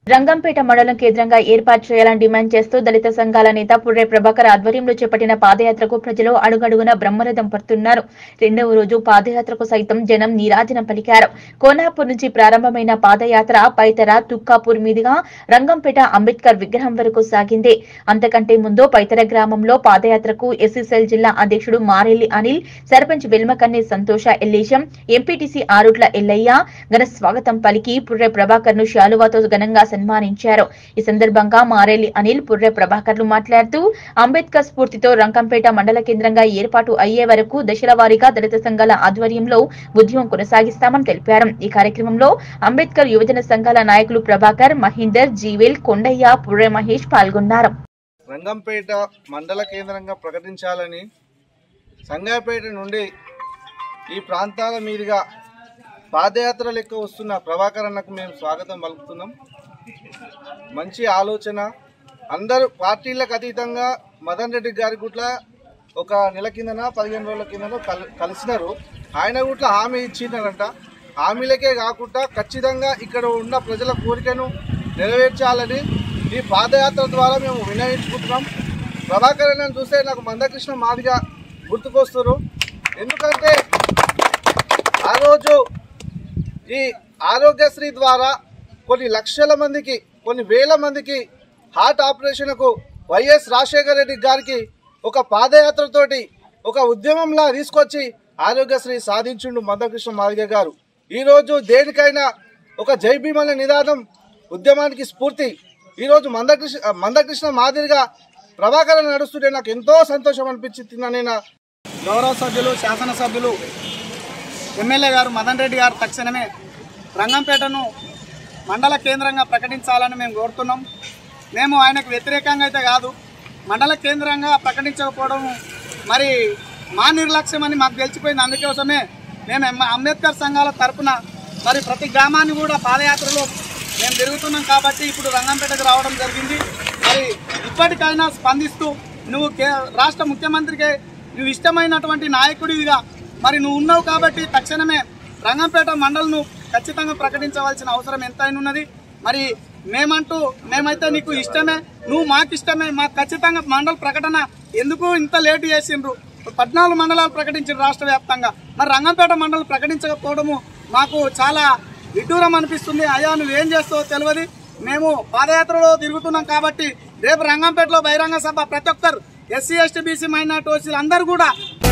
రంగంపేట మండలం కేంద్రంగా ఏర్పాటు చేయాలని డిమాండ్ చేస్తూ దళిత సంఘాల నేత పుర్రె ప్రభాకర్ ఆధ్వర్యంలో చేపట్టిన పాదయాత్రకు ప్రజలు అడుగడుగున బ్రహ్మరథం పడుతున్నారు రెండవ రోజు పాదయాత్రకు సైతం జనం నీరాజనం పలికారు కోనాపూర్ నుంచి ప్రారంభమైన పాదయాత్ర పైతర తుక్కాపూర్ మీదుగా రంగంపేట అంబేద్కర్ విగ్రహం వరకు సాగింది అంతకంటే ముందు పైతర గ్రామంలో పాదయాత్రకు ఎస్సీసెల్ జిల్లా అధ్యక్షుడు మారెల్లి అనిల్ సర్పంచ్ వెల్మకన్ని సంతోష ఎల్లేశం ఎంపీటీసీ ఆరుట్ల ఎల్లయ్య ఘన స్వాగతం పలికి పుర్రె ప్రభాకర్ ను శాలువాతో ఘనంగా సన్మానించారు ఈ సందర్భంగా మారేలి అనిల్ పుర్రె ప్రభాకర్లు మాట్లాడుతూ అంబేద్కర్ స్ఫూర్తితో రంకంపేట మండల కేంద్రంగా ఏర్పాటు అయ్యే వరకు దశల వారీగా దళిత సంఘాల ఆధ్వర్యంలో ఉద్యమం కొనసాగిస్తామని తెలిపారు ఈ కార్యక్రమంలో అంబేద్కర్ యువజన సంఘాల నాయకులు ప్రభాకర్ మహేందర్ జీవేల్ కొండయ్య పుర్రె మహేష్ పాల్గొన్నారు రంగంపేట మండల కేంద్రంగా ప్రకటించాలని సంగాపేట నుండి ఈ ప్రాంతాల మీదుగా పాదయాత్ర లెక్క వస్తున్న ప్రభాకర్ అన్నకు మేము స్వాగతం పలుకుతున్నాం మంచి ఆలోచన అందరూ పార్టీలకు అతీతంగా మదన్ రెడ్డి గారి గుట్ల ఒక నెల కిందన పదిహేను రోజుల కిందన కల్ కలిసినారు ఆయన గుట్ల హామీ ఇచ్చినారంట హామీలకే కాకుండా ఖచ్చితంగా ఇక్కడ ఉన్న ప్రజల కోరికను నెరవేర్చాలని ఈ పాదయాత్ర ద్వారా మేము వినయించుకుంటున్నాం ప్రభాకర్ అన్నను చూస్తే నాకు మందకృష్ణ మాదిగా గుర్తుకొస్తారు ఎందుకంటే ఆ రోజు ఈ ఆరోగ్యశ్రీ ద్వారా కొన్ని లక్షల మందికి కొన్ని వేల మందికి హార్ట్ ఆపరేషన్కు వైఎస్ రాజశేఖర రెడ్డి గారికి ఒక పాదయాత్రతోటి ఒక ఉద్యమంలా తీసుకొచ్చి ఆరోగ్యశ్రీ సాధించిండు మందకృష్ణ మాదిగ గారు ఈరోజు దేనికైనా ఒక జై భీమల నినాదం ఉద్యమానికి స్ఫూర్తి ఈరోజు మందకృష్ణ మందకృష్ణ మాదిరిగా ప్రభాకరన్ నడుస్తుంటే నాకు ఎంతో సంతోషం అనిపించింది నేను గౌరవ సభ్యులు శాసనసభ్యులు ఎమ్మెల్యే గారు మదన్ రెడ్డి గారు తక్షణమే రంగంపేటను మండల కేంద్రంగా ప్రకటించాలని మేము కోరుతున్నాం మేము ఆయనకు వ్యతిరేకంగా అయితే కాదు మండల కేంద్రంగా ప్రకటించకపోవడం మరి మా నిర్లక్ష్యం అని మాకు తెలిసిపోయింది అందుకోసమే మేము ఎమ్మ- అంబేద్కర్ సంఘాల తరపున మరి ప్రతి గ్రామాన్ని కూడా పాదయాత్రలో మేము తిరుగుతున్నాం కాబట్టి ఇప్పుడు రంగంపేటకు రావడం జరిగింది మరి ఇప్పటికైనా స్పందిస్తూ నువ్వు కే రాష్ట్ర ముఖ్యమంత్రికి నువ్వు ఇష్టమైనటువంటి నాయకుడివిగా మరి నువ్వు ఉన్నావు కాబట్టి తక్షణమే రంగంపేట మండలను ఖచ్చితంగా ప్రకటించవలసిన అవసరం ఎంతైనా ఉన్నది మరి మేమంటూ మేమైతే నీకు ఇష్టమే నువ్వు మాకు ఇష్టమే మాకు ఖచ్చితంగా మండల ప్రకటన ఎందుకు ఇంత లేటు చేసిండ్రు పద్నాలుగు మండలాలు ప్రకటించారు రాష్ట్ర వ్యాప్తంగా మరి రంగంపేట మండలం ప్రకటించకపోవడము మాకు చాలా విడ్డూరం అనిపిస్తుంది అయ్యా నువ్వేం చేస్తావో తెలియదు మేము పాదయాత్రలో తిరుగుతున్నాం కాబట్టి రేపు రంగంపేటలో బహిరంగ సభ ప్రతి ఒక్కరు ఎస్సీ ఎస్టీ బీసీ మైనార్టీ ఓసీలు అందరూ కూడా